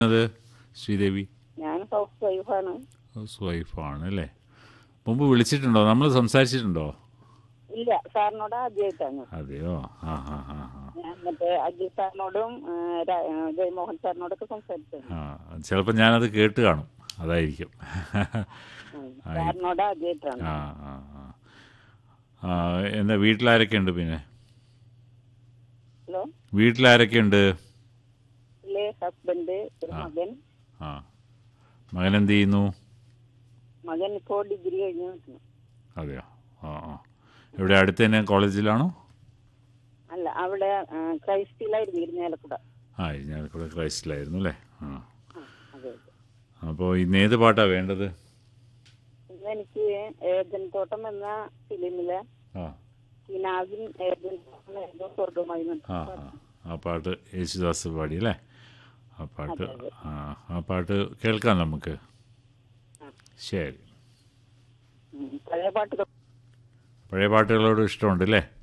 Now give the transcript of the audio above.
അത് ശ്രീദേവി ഞാൻ ഹൗസ് വൈഫാണ് ഹൗസ് വൈഫാണ് അല്ലേ മുമ്പ് വിളിച്ചിട്ടുണ്ടോ നമ്മൾ സംസാരിച്ചിട്ടുണ്ടോ ഇല്ല സാറിനോട് ആദ്യമായിട്ടാണ് അതെയോ ആ ആ ആ ആ ഞാൻ മറ്റേ അജിത് സാറിനോടും ആ, രാ- ആ, ജയമോഹൻ സാറിനോടൊക്കെ സംസാരിച്ചത് ആ ചിലപ്പോൾ ഞാനത് കേട്ട് കാണും അതായിരിക്കും ഉം. സാറിനോട് ആദ്യമായിട്ടാണ് ആ ആ ആ ആ എന്താ വീട്ടിലാരൊക്കെ ഉണ്ട് പിന്നെ ഹലോ വീട്ടിലാരൊക്കെ ഉണ്ട് ഇല്ലേ ഹസ്ബൻഡ് ഒരു ആ. മകൻ ആ മകൻ എന്ത് ചെയ്യുന്നു മകൻ ഇപ്പോ ഡിഗ്രി കഴിഞ്ഞ് നിൽക്കുന്നു അതെയോ ആ ആ എവിടെ അടുത്ത് തന്നെ കോളേജിലാണോ അല്ല അവിടെ ആ, ക്രൈസ്റ്റിലായിരുന്നു ഇരിഞ്ഞാലക്കുട ആ ഞാനിവിടെ ക്രൈസ്റ്റിലായിരുന്നു അല്ലേ ആ ആ, അതെ അതെ അപ്പോൾ ഇന്ന് ഏത് പാട്ടാണ് വേണ്ടത് ഇന്ന് എനിക്ക് ഏജൻ തോട്ടം എന്ന ഫിലിമിലെ ആ കിനാവിൻ ഏജൻ തോട്ടം ഏതോ സ്വർഗമായി ആ ആ ആ പാട്ട് യേശുദാസ് പാടി അല്ലേ ആ പാട്ട് ആ ആ പാട്ട് കേൾക്കാം നമുക്ക് ശരി പഴയ പാട്ട് പഴയ പാട്ടുകളോട് ഇഷ്ടമുണ്ട് അല്ലേ